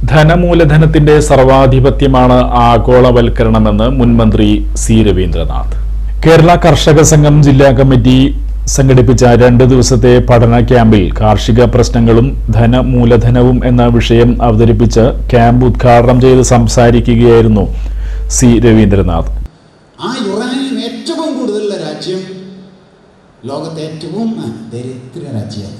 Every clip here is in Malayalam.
ധനമൂലധനത്തിന്റെ സർവാധിപത്യമാണ് ആഗോളവൽക്കരണമെന്ന് മുൻമന്ത്രി സി രവീന്ദ്രനാഥ് കേരള കർഷക സംഘം ജില്ലാ കമ്മിറ്റി സംഘടിപ്പിച്ച രണ്ട് ദിവസത്തെ പഠന ക്യാമ്പിൽ കാർഷിക പ്രശ്നങ്ങളും ധനമൂലധനവും എന്ന വിഷയം അവതരിപ്പിച്ച് ക്യാമ്പ് ഉദ്ഘാടനം ചെയ്ത് സംസാരിക്കുകയായിരുന്നു സി രവീന്ദ്രനാഥ് ആ യുറാനിയം ഏറ്റവും കൂടുതലുള്ള രാജ്യം ലോകത്തെ ഏറ്റവും ദരിദ്ര രാജ്യമാണ്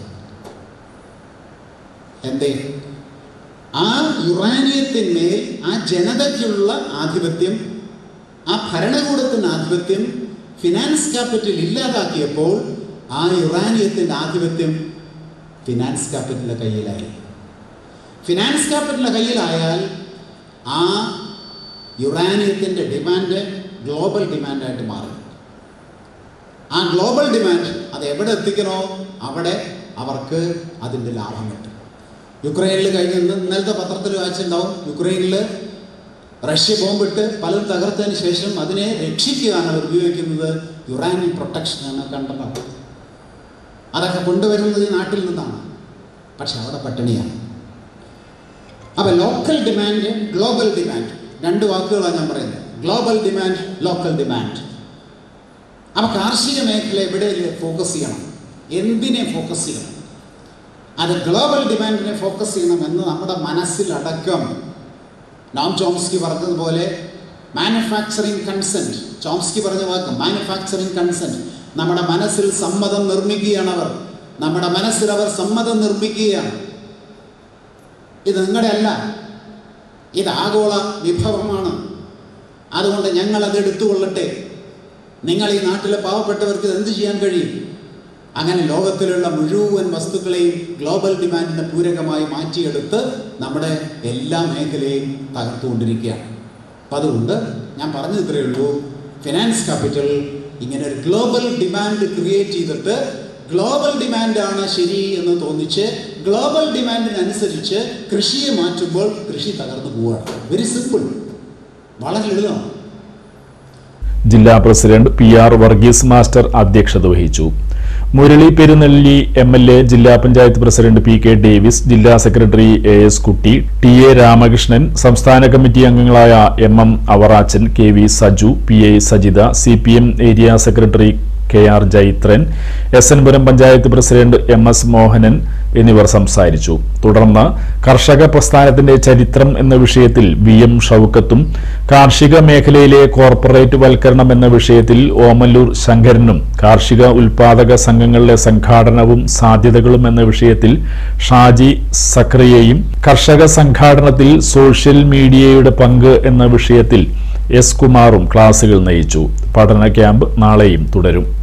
എന്തേ ആ യുറാനിയത്തിന്മേൽ ആ ജനതയ്ക്കുള്ള ആധിപത്യം ആ ഭരണകൂടത്തിൻ്റെ ആധിപത്യം ഫിനാൻസ് ക്യാപിറ്റൽ ഇല്ലാതാക്കിയപ്പോൾ ആ യുറാനിയത്തിൻ്റെ ആധിപത്യം ഫിനാൻസ് ക്യാപിറ്റലിൻ്റെ കയ്യിലായി ഫിനാൻസ് ക്യാപിറ്റലിൻ്റെ കയ്യിലായാൽ ആ യുറാനിയത്തിൻ്റെ ഡിമാൻഡ് ഗ്ലോബൽ ഡിമാൻഡായിട്ട് മാറും ആ ഗ്ലോബൽ ഡിമാൻഡ് അത് എവിടെ എത്തിക്കണോ അവിടെ അവർക്ക് അതിൻ്റെ ലാഭം കിട്ടും യുക്രൈനിൽ കഴിഞ്ഞ ഇന്ന് ഇന്നലത്തെ പത്രത്തിൽ വായിച്ചിട്ടുണ്ടാവും യുക്രൈനിൽ റഷ്യ ബോംബിട്ട് പലതും തകർത്തതിന് ശേഷം അതിനെ രക്ഷിക്കുകയാണ് അവർ ഉപയോഗിക്കുന്നത് യുറാനിയം പ്രൊട്ടക്ഷൻ എന്ന് കണ്ടതാണ് അതൊക്കെ കൊണ്ടുവരുന്നത് ഈ നാട്ടിൽ നിന്നാണ് പക്ഷെ അവിടെ പട്ടിണിയാണ് അപ്പോൾ ലോക്കൽ ഡിമാൻഡ് ഗ്ലോബൽ ഡിമാൻഡ് രണ്ട് വാക്കുകളാണ് ഞാൻ പറയുന്നത് ഗ്ലോബൽ ഡിമാൻഡ് ലോക്കൽ ഡിമാൻഡ് അപ്പോൾ കാർഷിക മേഖല എവിടെ ഫോക്കസ് ചെയ്യണം എന്തിനെ ഫോക്കസ് ചെയ്യണം അത് ഗ്ലോബൽ ഡിമാൻഡിനെ ഫോക്കസ് ചെയ്യണമെന്ന് നമ്മുടെ മനസ്സിലടക്കം നോം ചോംസ്കി പറഞ്ഞതുപോലെ മാനുഫാക്ചറിങ് കൺസെൻറ്റ് ചോംസ്കി പറഞ്ഞ വാക്ക് മാനുഫാക്ചറിങ് കൺസെൻറ്റ് നമ്മുടെ മനസ്സിൽ സമ്മതം നിർമ്മിക്കുകയാണ് അവർ നമ്മുടെ മനസ്സിൽ അവർ സമ്മതം നിർമ്മിക്കുകയാണ് ഇത് നിങ്ങളുടെ അല്ല ഇത് ആഗോള വിഭവമാണ് അതുകൊണ്ട് ഞങ്ങൾ അത് എടുത്തുകൊള്ളട്ടെ നിങ്ങൾ ഈ നാട്ടിലെ പാവപ്പെട്ടവർക്ക് ഇത് എന്ത് ചെയ്യാൻ കഴിയും അങ്ങനെ ലോകത്തിലുള്ള മുഴുവൻ വസ്തുക്കളെയും ഗ്ലോബൽ ഡിമാൻഡിന് പൂരകമായി മാറ്റിയെടുത്ത് നമ്മുടെ എല്ലാ മേഖലയും തകർത്തുകൊണ്ടിരിക്കുകയാണ് അപ്പം അതുകൊണ്ട് ഞാൻ പറഞ്ഞു ഇത്രയേ ഉള്ളൂ ഫിനാൻസ് ക്യാപിറ്റൽ ഇങ്ങനെ ഒരു ഗ്ലോബൽ ഡിമാൻഡ് ക്രിയേറ്റ് ചെയ്തിട്ട് ഗ്ലോബൽ ഡിമാൻഡാണ് ശരി എന്ന് തോന്നിച്ച് ഗ്ലോബൽ ഡിമാൻഡിനനുസരിച്ച് കൃഷിയെ മാറ്റുമ്പോൾ കൃഷി തകർന്നു പോവുകയാണ് വെരി സിമ്പിൾ വളരെ ലളിതമാണ് ജില്ലാ president P R Varghese master അധ്യക്ഷത വഹിച്ചു Murali Perunnelly M L A ജില്ലാ panchayat president P K Davis ജില്ലാ secretary A S Kutty T A Ramakrishnan സംസ്ഥാന കമ്മിറ്റി അംഗങ്ങളായ M M Avarachan K V Saju P A Sajitha C P M area secretary K R Jaithran S N Puram panchayat president M S Mohanan എന്നിവർ സംസാരിച്ചു തുടർന്ന് കർഷക പ്രസ്ഥാനത്തിന്റെ ചരിത്രം എന്ന വിഷയത്തിൽ വി എം ഷൌക്കത്തും കാർഷിക മേഖലയിലെ കോർപ്പറേറ്റ് വൽക്കരണം എന്ന വിഷയത്തിൽ ഓമല്ലൂർ ശങ്കരനും കാർഷിക ഉൽപാദക സംഘങ്ങളിലെ സംഘാടനവും സാധ്യതകളും എന്ന വിഷയത്തിൽ ഷാജി സക്രിയയും കർഷക സംഘാടനത്തിൽ സോഷ്യൽ മീഡിയയുടെ പങ്ക് എന്ന വിഷയത്തിൽ എസ് കുമാറും ക്ലാസുകൾ നയിച്ചു പഠന ക്യാമ്പ് നാളെയും തുടരും